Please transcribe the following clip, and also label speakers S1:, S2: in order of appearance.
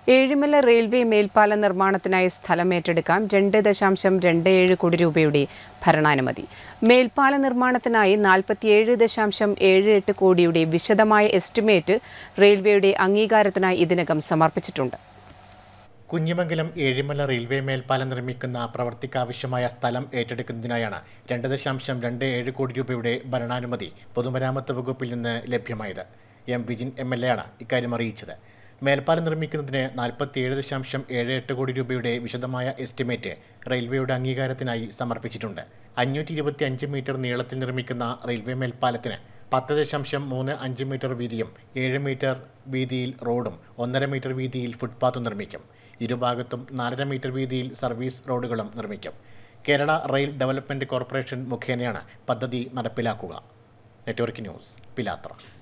S1: Ezhimala railway മേൽപ്പാല നിർമ്മാണത്തിനായി സ്ഥലം ഏറ്റെടുക്കാം രണ്ട് ദശാംശം രണ്ട് ഏഴ് കോടി രൂപയുടെ ഭരണാനുമതി മേൽപ്പാല നിർമ്മാണത്തിനായി നാൽപ്പത്തിയേഴ് ദശാംശം ഏഴ് എട്ട് കോടിയുടെ വിശദമായ എസ്റ്റിമേറ്റ് റെയിൽവേയുടെ അംഗീകാരത്തിനായി ഇതിനകം സമർപ്പിച്ചിട്ടുണ്ട്
S2: കുഞ്ഞിമംഗലം ഏഴിമല റെയിൽവേ മേൽപ്പാലം നിർമ്മിക്കുന്ന പ്രവൃത്തിക്കാവശ്യമായ സ്ഥലം ഏറ്റെടുക്കുന്നതിനായാണ് രണ്ട് ദശാംശം രണ്ട് ഏഴ് കോടി രൂപയുടെ ഭരണാനുമതി പൊതുമരാമത്ത് വകുപ്പിൽ നിന്ന് ലഭ്യമായത് M Bijin M L A ആണ് ഇക്കാര്യം അറിയിച്ചത് മേൽപ്പാലം നിർമ്മിക്കുന്നതിന് നാൽപ്പത്തിയേഴ് ദശാംശം ഏഴ് എട്ട് കോടി രൂപയുടെ വിശദമായ എസ്റ്റിമേറ്റ് റെയിൽവേയുടെ അംഗീകാരത്തിനായി സമർപ്പിച്ചിട്ടുണ്ട് അഞ്ഞൂറ്റി ഇരുപത്തി അഞ്ച് മീറ്റർ നീളത്തിൽ നിർമ്മിക്കുന്ന റെയിൽവേ മേൽപ്പാലത്തിന് പത്ത് ദശാംശം മൂന്ന് അഞ്ച് മീറ്റർ വീതിയും ഏഴ് മീറ്റർ വീതിയിൽ റോഡും ഒന്നര മീറ്റർ വീതിയിൽ ഫുട്പാത്തും നിർമ്മിക്കും ഇരുഭാഗത്തും നാലര മീറ്റർ വീതിയിൽ സർവീസ് റോഡുകളും നിർമ്മിക്കും കേരള റെയിൽ ഡെവലപ്മെൻറ്റ് കോർപ്പറേഷൻ മുഖേനയാണ് പദ്ധതി നടപ്പിലാക്കുക നെറ്റ്വർക്ക് ന്യൂസ് പിലാത്ര